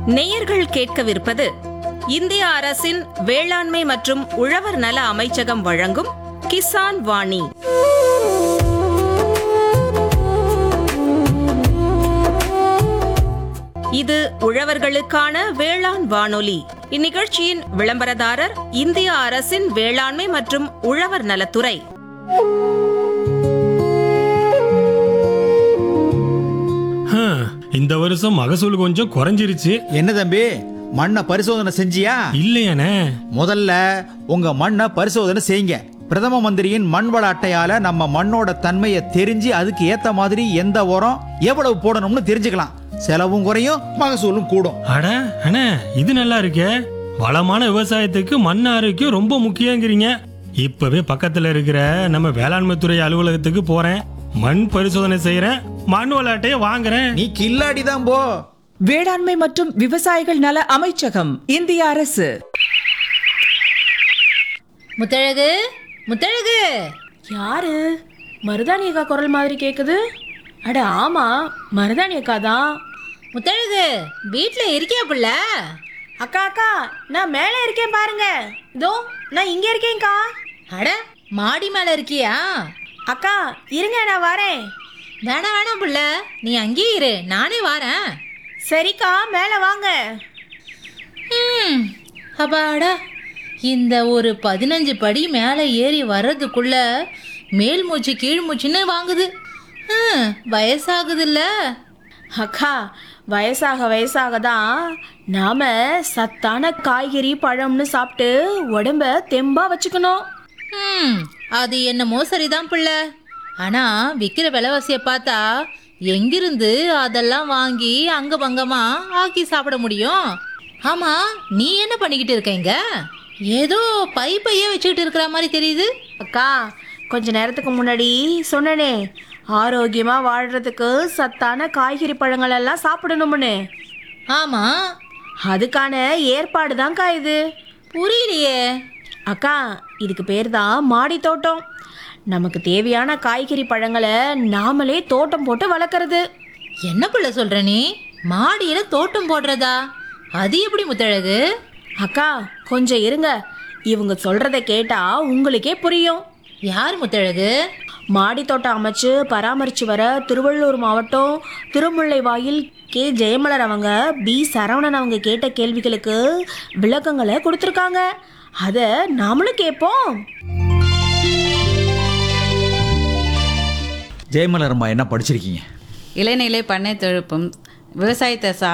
நேயர்கள் கேட்கவிருப்பது இந்திய அரசின் வேளாண்மை மற்றும் உழவர் நல அமைச்சகம் வழங்கும் கிசான் வாணி இது உழவர்களுக்கான வேளாண் வானொலி இந்நிகழ்ச்சியின் விளம்பரதாரர் இந்திய அரசின் வேளாண்மை மற்றும் உழவர் நலத்துறை ஹம், இந்த வருஷம் மகசூல் கொஞ்சம் குறைஞ்சிருச்சு என்ன தம்பி மண்ணை பரிசோதனை செஞ்சியா இல்லையானே முதல்ல உங்க மண்ணை பரிசோதனை செய்யுங்க பிரதம மந்திரியின் மண் வள அட்டையால நம்ம மண்ணோட தன்மையை தெரிஞ்சு அதுக்கு ஏத்த மாதிரி எந்த உரம் எவ்வளவு போடணும்னு தெரிஞ்சுக்கலாம் செலவும் குறையும் மகசூலும் கூடும் அட அண்ணே இது நல்லா இருக்கே வளமான விவசாயத்துக்கு மண் ஆரோக்கியம் ரொம்ப முக்கியங்கிறீங்க இப்பவே பக்கத்துல இருக்கிற நம்ம வேளாண்மை துறை அலுவலகத்துக்கு போறேன் மண் பரிசோதனை செய்யறேன் மண் விளையாட்டையே வாங்குறேன் நீ கில்லாடி தான் போ வேளாண்மை மற்றும் விவசாயிகள் நல அமைச்சகம் இந்திய அரசு முத்தழகு முத்தழகு யாரு மருதாணி அக்கா குரல் மாதிரி கேக்குது அட ஆமா மருதாணி அக்கா தான் முத்தழகு வீட்ல இருக்கியா புள்ள அக்கா அக்கா நான் மேலே இருக்கேன் பாருங்க இதோ நான் இங்க இருக்கேன்க்கா அட மாடி மேல இருக்கியா அக்கா இருங்க நான் வரேன் வேணாம் வேணாம் புள்ள நீ அங்கேயே இரு நானே வரேன் சரிக்கா மேலே வாங்க ம், அப்பாடா இந்த ஒரு பதினஞ்சு படி மேலே ஏறி வர்றதுக்குள்ள மேல் மூச்சு கீழ் மூச்சுன்னு வாங்குது ஹம், வயசாகுதுல்ல அக்கா வயசாக வயசாக தான் நாம சத்தான காய்கறி பழம்னு சாப்பிட்டு உடம்ப தெம்பா வச்சுக்கணும் ம் அது என்னமோ சரிதான் புள்ள ஆனா விக்கிற விலைவாசிய பார்த்தா எங்கிருந்து அதெல்லாம் வாங்கி அங்க பங்கமா ஆக்கி சாப்பிட முடியும் ஆமா நீ என்ன பண்ணிக்கிட்டு இருக்கீங்க ஏதோ பை பைய வச்சுக்கிட்டு இருக்கிற மாதிரி தெரியுது அக்கா கொஞ்ச நேரத்துக்கு முன்னாடி சொன்னனே ஆரோக்கியமா வாழ்றதுக்கு சத்தான காய்கறி பழங்கள் எல்லாம் சாப்பிடணும்னு ஆமா அதுக்கான ஏற்பாடு தான்க்கா இது புரியலையே அக்கா இதுக்கு பேர் தான் மாடி தோட்டம் நமக்கு தேவையான காய்கறி பழங்களை நாமளே தோட்டம் போட்டு வளர்க்குறது என்ன புள்ள சொல்ற நீ மாடியில தோட்டம் போடுறதா அது எப்படி முத்தழகு அக்கா கொஞ்சம் இருங்க இவங்க சொல்றத கேட்டா உங்களுக்கே புரியும் யார் முத்தழகு மாடி தோட்டம் அமைச்சு பராமரிச்சு வர திருவள்ளூர் மாவட்டம் திருமுல்லைவாயில் கே ஜெயமலர் அவங்க பி சரவணன் அவங்க கேட்ட கேள்விகளுக்கு விளக்கங்களை கொடுத்துருக்காங்க அதை நாமளும் கேட்போம் ஜெயமலரம்மா என்ன படிச்சிருக்கீங்க இளநிலை பண்ணை தொழில்நுட்பம் விவசாயத்தை சா